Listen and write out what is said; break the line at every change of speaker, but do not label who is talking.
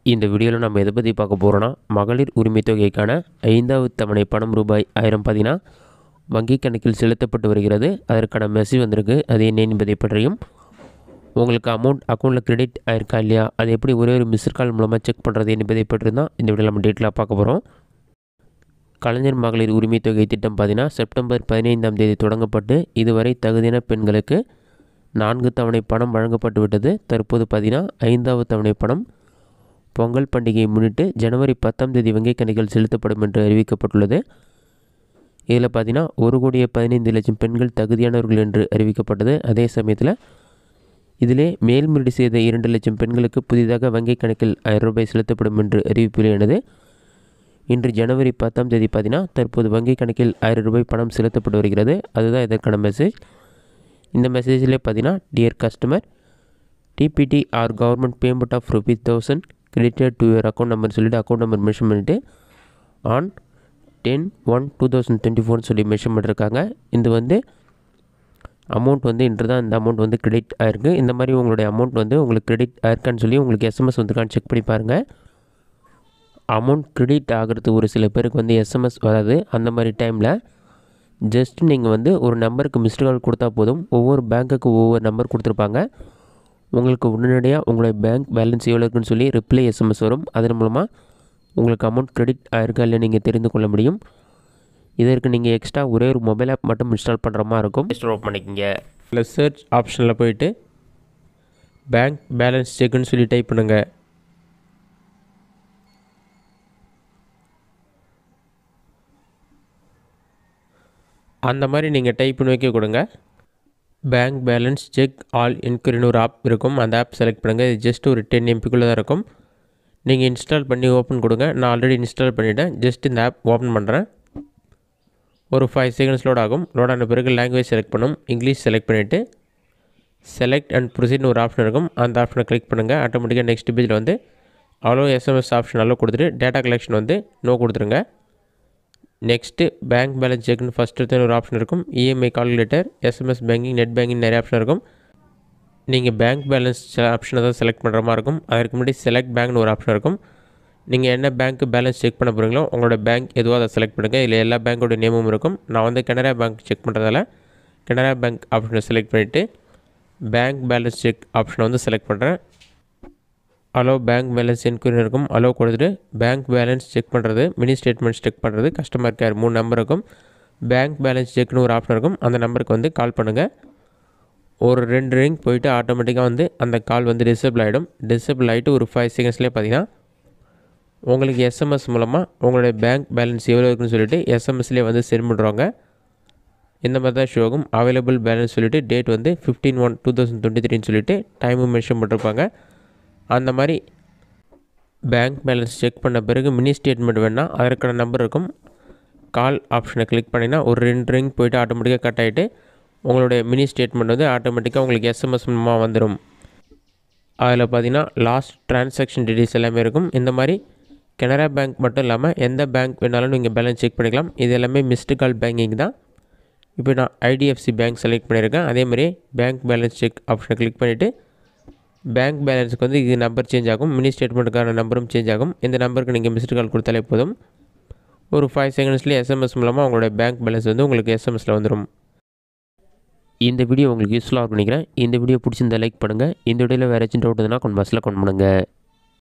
இந்த வீடியோவில் நம்ம எதை பற்றி பார்க்க போகிறோன்னா மகளிர் உரிமைத் தொகைக்கான ஐந்தாவது தவணை பணம் ரூபாய் ஆயிரம் பார்த்தீங்கன்னா வங்கிக் கணக்கில் செலுத்தப்பட்டு வருகிறது அதற்கான மெசேஜ் வந்திருக்கு அது என்ன என்பதை பற்றியும் உங்களுக்கு அமௌண்ட் அக்கௌண்ட்டில் கிரெடிட் ஆயிருக்கா இல்லையா அது எப்படி ஒரே ஒரு மிஸ்ட் கால் மூலமாக செக் பண்ணுறது என்பதை பற்றி தான் இந்த வீடியோவில் நம்ம டீட்டெயிலாக பார்க்க போகிறோம் கலைஞர் மகளிர் உரிமைத் தொகை திட்டம் பார்த்தீங்கன்னா செப்டம்பர் பதினைந்தாம் தேதி தொடங்கப்பட்டு இதுவரை தகுதியான பெண்களுக்கு நான்கு தவணை பணம் வழங்கப்பட்டு விட்டது தற்போது பார்த்தீங்கன்னா ஐந்தாவது தவணை பணம் பொங்கல் பண்டிகையை முன்னிட்டு ஜனவரி பத்தாம் தேதி வங்கிக் கணக்கில் செலுத்தப்படும் என்று அறிவிக்கப்பட்டுள்ளது இதில் பார்த்தீங்கன்னா ஒரு கோடியே பதினைந்து லட்சம் பெண்கள் தகுதியானவர்கள் என்று அறிவிக்கப்பட்டது அதே சமயத்தில் இதிலே மேல்முறையீடு செய்த இரண்டு லட்சம் பெண்களுக்கு புதிதாக வங்கிக் கணக்கில் ஆயிரம் ரூபாய் செலுத்தப்படும் என்று அறிவிப்பு வெளியானது இன்று ஜனவரி பத்தாம் தேதி பார்த்தீங்கன்னா தற்போது வங்கிக் கணக்கில் ஆயிரம் ரூபாய் பணம் செலுத்தப்பட்டு வருகிறது அதுதான் இதற்கான மெசேஜ் இந்த மெசேஜில் பார்த்தீங்கன்னா dear customer DBT or government payment of rupees thousand credited to your account number சொல்லிவிட்டு அக்கௌண்ட் நம்பர் மென்ஷன் பண்ணிவிட்டு on ten one two thousand twenty ஃபோர்னு சொல்லி மென்ஷன் பண்ணிருக்காங்க இது வந்து அமௌண்ட் வந்து இன்று தான் இந்த அமௌண்ட் வந்து கிரெடிட் ஆயிருக்கு இந்த மாதிரி உங்களுடைய அமௌண்ட் வந்து உங்களுக்கு கிரெடிட் ஆயிருக்கான்னு சொல்லி உங்களுக்கு எஸ்எம்எஸ் வந்துருக்கான்னு செக் பண்ணி பாருங்கள் அமௌண்ட் கிரெடிட் ஆகிறது ஒரு சில பேருக்கு வந்து எஸ்எம்எஸ் வராது அந்த மாதிரி டைமில் ஜஸ்ட் நீங்கள் வந்து ஒரு நம்பருக்கு மிஸ்டு கால் கொடுத்தா போதும் ஒவ்வொரு பேங்க்குக்கு ஒவ்வொரு நம்பர் கொடுத்துருப்பாங்க உங்களுக்கு உடனடியாக உங்களுடைய பேங்க் பேலன்ஸ் எவ்வளோ இருக்குன்னு சொல்லி ரிப்ளை எஸ்எம்எஸ் வரும் அதன் மூலமாக உங்களுக்கு அமௌண்ட் கிரெடிட் ஆயிருக்கா இல்லை நீங்கள் தெரிந்து கொள்ள முடியும் இதற்கு நீங்கள் எக்ஸ்ட்ரா ஒரே ஒரு மொபைல் ஆப் மட்டும் இன்ஸ்டால் பண்ணுற மாதிரி இருக்கும் இன்ஸ்டால் பண்ணிக்கோங்க இல்லை சர்ச் ஆப்ஷனில் போயிட்டு பேங்க் பேலன்ஸ் செக்குன்னு சொல்லி டைப் பண்ணுங்கள் அந்த மாதிரி நீங்கள் டைப் பண்ணி வைக்க கொடுங்க பேங்க் பேலன்ஸ் செக் ஆல் என்கொயரின்னு ஒரு ஆப் இருக்கும் அந்த ஆப் செலக்ட் பண்ணுங்கள் இது ஜஸ்ட் ஒரு டென் எம்பிக்குள்ளே தான் இருக்கும் நீங்கள் இன்ஸ்டால் பண்ணி ஓப்பன் கொடுங்க நான் ஆல்ரெடி இன்ஸ்டால் பண்ணிவிட்டேன் ஜஸ்ட் இந்த ஆப் ஓப்பன் பண்ணுறேன் ஒரு ஃபைவ் செகண்ட்ஸ் லோட் ஆகும் லோட் ஆன பிறகு லாங்குவேஜ் செலக்ட் பண்ணும் இங்கிலீஷ் செலக்ட் பண்ணிவிட்டு செலக்ட் அண்ட் ப்ரொசீட்னு ஒரு ஆப்ஷன் இருக்கும் அந்த ஆப்ஷனை கிளிக் பண்ணுங்கள் ஆட்டோமேட்டிக்காக நெக்ஸ்ட் பேஜில் வந்து அவ்வளோ எஸ்எம்எஸ் ஆப்ஷன் அவ்வளோ கொடுத்துட்டு டேட்டா கலெக்ஷன் வந்து நோ கொடுத்துருங்க நெக்ஸ்ட்டு பேங்க் பேலன்ஸ் செக்னு ஃபஸ்ட் எடுத்து ஒரு ஆப்ஷன் இருக்கும் EMI calculator SMS banking net banking நிறைய ஆப்ஷன் இருக்கும் நீங்கள் பேங்க் பேலன்ஸ் ஆப்ஷனை தான் செலக்ட் பண்ணுற மாதிரி இருக்கும் அதற்கு முன்னாடி செலக்ட் பேங்க்னு ஒரு ஆப்ஷன் இருக்கும் நீங்கள் என்ன பேங்க்கு பேலன்ஸ் செக் பண்ண போகிறீங்களோ உங்களோட பேங்க் எதுவோ அதை செலக்ட் பண்ணுங்கள் இதில் எல்லா பேங்க்கோட நேமும் இருக்கும் நான் வந்து கனரா பேங்க் செக் பண்ணுறதால கனரா பேங்க் ஆப்ஷனை செலக்ட் பண்ணிவிட்டு பேங்க் பேலன்ஸ் செக் ஆப்ஷனை வந்து செலக்ட் பண்ணுறேன் அலோ பேங்க் பேலன்ஸ் என்கொயரி இருக்கும் அலோ கொடுத்துட்டு பேங்க் பேலன்ஸ் செக் பண்ணுறது மினி ஸ்டேட்மெண்ட்ஸ் செக் பண்ணுறது கஸ்டமர் கேர் மூணு நம்பர் இருக்கும் பேங்க் பேலன்ஸ் செக்னு ஒரு ஆப்ஷன் இருக்கும் அந்த நம்பருக்கு வந்து கால் பண்ணுங்கள் ஒரு ரெண்டு ரிங் போயிட்டு ஆட்டோமேட்டிக்காக வந்து அந்த கால் வந்து டிசேபிள் ஆகிடும் டிசேபிள் ஆகிட்டு ஒரு ஃபைவ் செகண்ட்ஸ்லேயே பார்த்தீங்கன்னா உங்களுக்கு எஸ்எம்எஸ் மூலமாக உங்களுடைய பேங்க் பேலன்ஸ் எவ்வளோ இருக்குன்னு சொல்லிட்டு எஸ்எம்எஸ்லேயே வந்து சென்ட் பண்ணுறாங்க இந்த மாதிரி தான் ஷோ ஆகும் அவைலபிள் பேலன்ஸ் சொல்லிவிட்டு டேட் வந்து fifteen one two thousand twenty த்ரீன்னு சொல்லிட்டு டைமும் மென்ஷன் பண்ணிருப்பாங்க அந்த மாதிரி பேங்க் பேலன்ஸ் செக் பண்ண பிறகு மினி ஸ்டேட்மெண்ட் வேணால் அதற்கான நம்பர் இருக்கும் கால் ஆப்ஷனை கிளிக் பண்ணிங்கன்னா ஒரு ரெண்டு ரிங் போய்ட்டு ஆட்டோமேட்டிக்காக கட் ஆகிட்டு உங்களுடைய மினி ஸ்டேட்மெண்ட் வந்து ஆட்டோமேட்டிக்காக உங்களுக்கு எஸ்எம்எஸ் மூலமாக வந்துடும் அதில் பார்த்தீங்கன்னா லாஸ்ட் ட்ரான்சாக்ஷன் டீட்டெயில்ஸ் எல்லாமே இருக்கும் இந்த மாதிரி கனரா பேங்க் மட்டும் இல்லாமல் எந்த பேங்க் வேணாலும் நீங்கள் பேலன்ஸ் செக் பண்ணிக்கலாம் இது எல்லாமே மிஸ்டு கால் பேங்கிங் தான் இப்போ நான் ஐடிஎஃப்சி பேங்க் செலக்ட் பண்ணியிருக்கேன் அதே மாதிரி பேங்க் பேலன்ஸ் செக் ஆப்ஷனை கிளிக் பண்ணிவிட்டு பேங்க் பேலன்ஸுக்கு வந்து இது நம்பர் சேஞ்ச் ஆகும் மினி ஸ்டேட்மெண்ட்டுக்கான நம்பரும் சேஞ்ச் ஆகும் இந்த நம்பருக்கு நீங்கள் மிஸ்டு கால் கொடுத்தாலே போதும் ஒரு ஃபைவ் செகண்ட்ஸ்லேயே எஸ்எம்எஸ் மூலமாக உங்களோட பேங்க் பேலன்ஸ் வந்து உங்களுக்கு எஸ்எம்எஸில் வந்துடும் இந்த வீடியோ உங்களுக்கு யூஸ்ஃபுல்லாக நினைக்கிறேன் இந்த வீடியோ பிடிச்சிருந்தா லைக் பண்ணுங்கள் இந்த வீடியோவில் வேறு ஏதாச்சும் டவுட் இருந்தால் கொஞ்சம் பஸ்ஸில் கொண்டு பண்ணுங்கள்